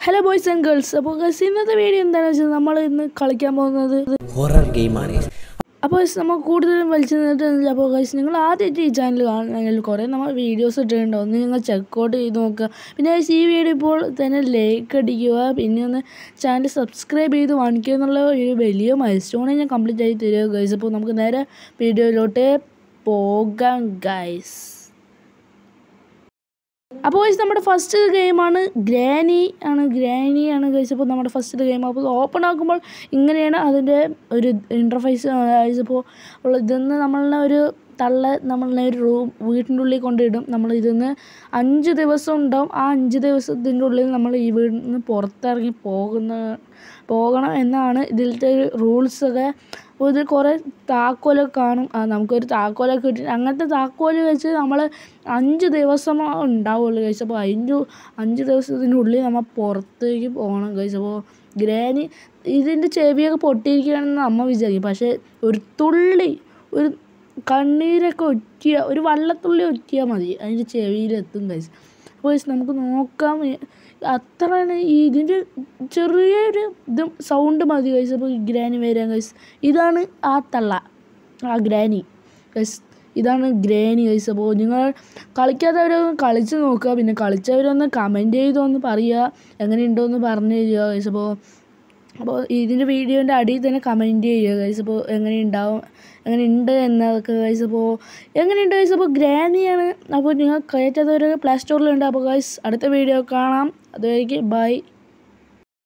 hello boys and girls അപ്പോൾ guys ഇന്നത്തെ video എന്താണെന്ന് വെച്ചാൽ നമ്മൾ ഇന്ന് കളിക്കാൻ പോകുന്നത് ഹൊറർ ഗെയിമാണ് അപ്പോൾ guys, നമ്മൾ കൂടുതലും വലിച്ചു നിന്നിട്ട് അപ്പോൾ ഗൈസ് നിങ്ങൾ ആദ്യമായിട്ട് ഈ ചാനൽ കാണണമെങ്കിൽ കുറേ നമ്മൾ വീഡിയോസ് ഇട്ടിട്ടുണ്ടോ ഒന്ന് നിങ്ങൾ ചെക്കൗട്ട് ചെയ്ത് നോക്കുക പിന്നെ guys, ഈ വീഡിയോ ഇപ്പോൾ തന്നെ ലൈക്ക് അടിക്കുക പിന്നെ ഒന്ന് ചാനൽ സബ്സ്ക്രൈബ് ചെയ്ത് വാങ്ങിക്കുക എന്നുള്ള ഒരു വലിയ മൈൽ സ്റ്റോണെ ഞാൻ കംപ്ലീറ്റ് ആയി തരിക ഗൈസ് അപ്പോൾ നമുക്ക് നേരെ വീഡിയോയിലോട്ട് പോകാം ഗൈസ് അപ്പോൾ ഗൈസ് നമ്മുടെ ഫസ്റ്റ് ഗെയിമാണ് ഗ്രാനി ആണ് ഗ്രാനി ആണ് ഗൈസ് അപ്പോൾ നമ്മുടെ ഫസ്റ്റ് ഗെയിം അപ്പോൾ ഓപ്പൺ ആക്കുമ്പോൾ ഇങ്ങനെയാണ് അതിൻ്റെ ഒരു ഇൻ്റർഫേസ് ഗൈസ് അപ്പോൾ അപ്പോൾ ഇതിന്ന് നമ്മളുടെ ഒരു തള്ള നമ്മളുടെ ഒരു റൂം വീട്ടിൻ്റെ ഉള്ളിൽ കൊണ്ടിടും നമ്മൾ ഇതിന്ന് അഞ്ച് ദിവസം ഉണ്ടാവും ആ അഞ്ച് ദിവസത്തിൻ്റെ ഉള്ളിൽ നമ്മൾ ഈ വീട്ടിൽ നിന്ന് പുറത്തിറങ്ങി പോകുന്ന പോകണം എന്നാണ് ഇതിലത്തെ റൂൾസൊക്കെ അപ്പോൾ ഇതിൽ കുറേ താക്കോലൊക്കെ കാണും ആ നമുക്കൊരു താക്കോലൊക്കെ കിട്ടി അങ്ങനത്തെ താക്കോല് വെച്ച് നമ്മൾ അഞ്ച് ദിവസം ഉണ്ടാവുള്ളൂ കഴിച്ച് അപ്പോൾ അഞ്ച് അഞ്ച് ദിവസത്തിനുള്ളിൽ നമ്മൾ പുറത്തേക്ക് പോകണം കഴിച്ച് അപ്പോൾ ഗ്രാനി ഇതിൻ്റെ ചെവിയൊക്കെ പൊട്ടിയിരിക്കുകയാണെന്ന് അമ്മ വിചാരിക്കും പക്ഷേ ഒരു തുള്ളി ഒരു കണ്ണീരൊക്കെ ഒറ്റിയ ഒരു വള്ളത്തുള്ളി ഒറ്റിയാൽ മതി അതിൻ്റെ ചെവിയിലെത്തും കഴിച്ച് അപ്പോൾ guys നമുക്ക് നോക്കാം അത്രയാണ് ഈ ഇതിൻ്റെ ചെറിയൊരു ഇത് സൗണ്ട് മതി കഴിച്ച് അപ്പോൾ ഗ്രാനി വരാൻ കഴിച്ച് ഇതാണ് ആ തള്ള ആ ഗ്രാനി ഗൈസ് ഇതാണ് ഗ്രാനി ഗൈസ് അപ്പോൾ നിങ്ങൾ കളിക്കാത്തവരൊന്ന് കളിച്ച് നോക്കുക പിന്നെ കളിച്ചവരൊന്ന് കമൻറ്റ് ചെയ്തൊന്ന് പറയുക എങ്ങനെയുണ്ടോയെന്ന് പറഞ്ഞു തരിക ഗൈസ് അപ്പോൾ അപ്പോൾ ഇതിൻ്റെ വീഡിയോൻ്റെ അടിയിൽ തന്നെ കമൻറ്റ് ചെയ്യുക ഗൈസ് അപ്പോൾ എങ്ങനെയുണ്ടാവും എങ്ങനെയുണ്ട് എന്നതൊക്കെ ഗൈസ് അപ്പോൾ എങ്ങനെയുണ്ട് ഗൈസ് അപ്പോൾ ഗ്രാനിയാണ് അപ്പോൾ നിങ്ങൾ കയറ്റാത്തവരൊക്കെ പ്ലേ സ്റ്റോറിലുണ്ട് അപ്പോൾ ഗൈസ് അടുത്ത വീഡിയോ കാണാം അതുവരേക്ക് ബൈ